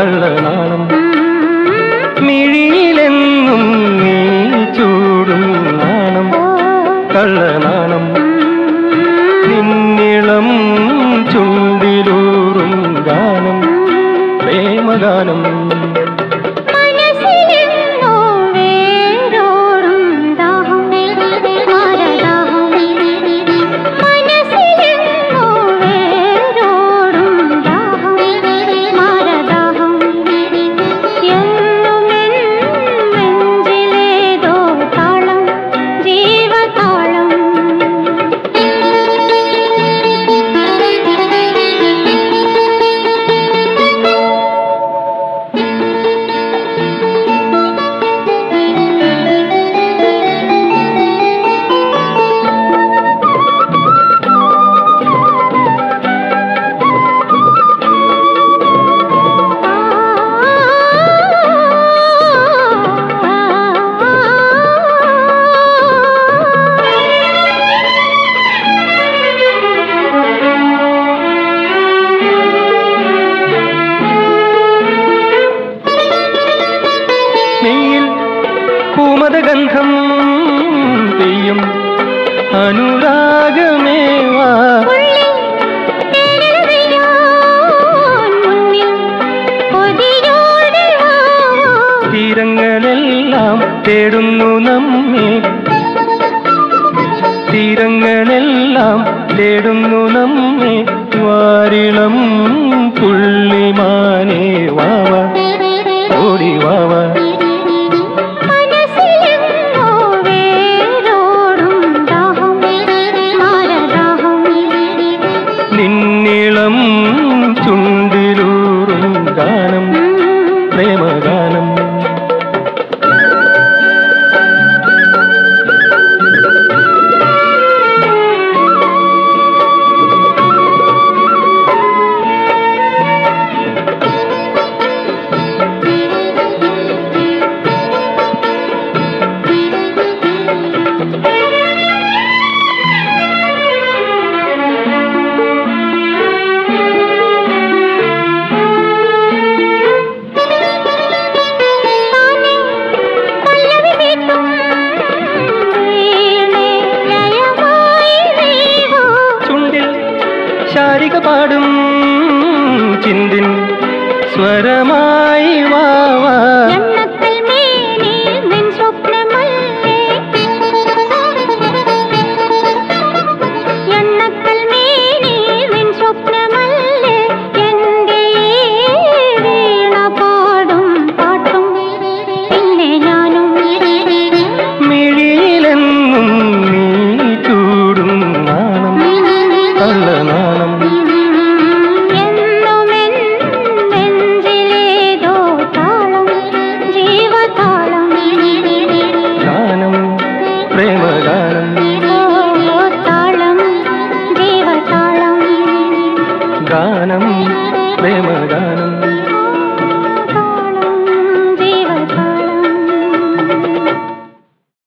കള്ളനാണം മിഴിയിലെന്നും നീ ചൂടും നാണം കള്ളനാണം നിന്നിളം ചുണ്ടിലൂറും ഗാനം പ്രേമഗാനം മനസ്സിലെങ്ങോ വേരോടും ദാഹം മാരദാഹം മനസ്സിലെങ്ങോ വേരോടും ദാഹം മാരദാഹം എന്നുമെൻ നെഞ്ചിലേതോ താളം ജീവതാളം നെയ്യിൽ പൂമതഗന്ധം പെയ്യും അനുരാഗമേവാ തീരങ്ങളെല്ലാം തേടുന്നു നമ്മെ തീരങ്ങളെല്ലാം തേടുന്നു നമ്മെ വാരിളം പുള്ളിമാനേ വാവ ഓടി വാവ നിന്നിളം ചുണ്ടിലൂറും ഗാനം പ്രേമഗാനം ചുണ്ടിൽ ശാരിക പാടും ചിന്തിൻ സ്വരമായി വാവ എണ്ണക്കൽ മേനി നിൻ സ്വപ്നമല്ലേ എണ്ണക്കൽ മേനി നിൻ സ്വപ്നമല്ലേ എൻ്റെ വീണ പാടും പാട്ടും പിന്നെ ഞാനും മിഴിയിലെന്നും നീ ചൂടും നാണം കള്ളനാണം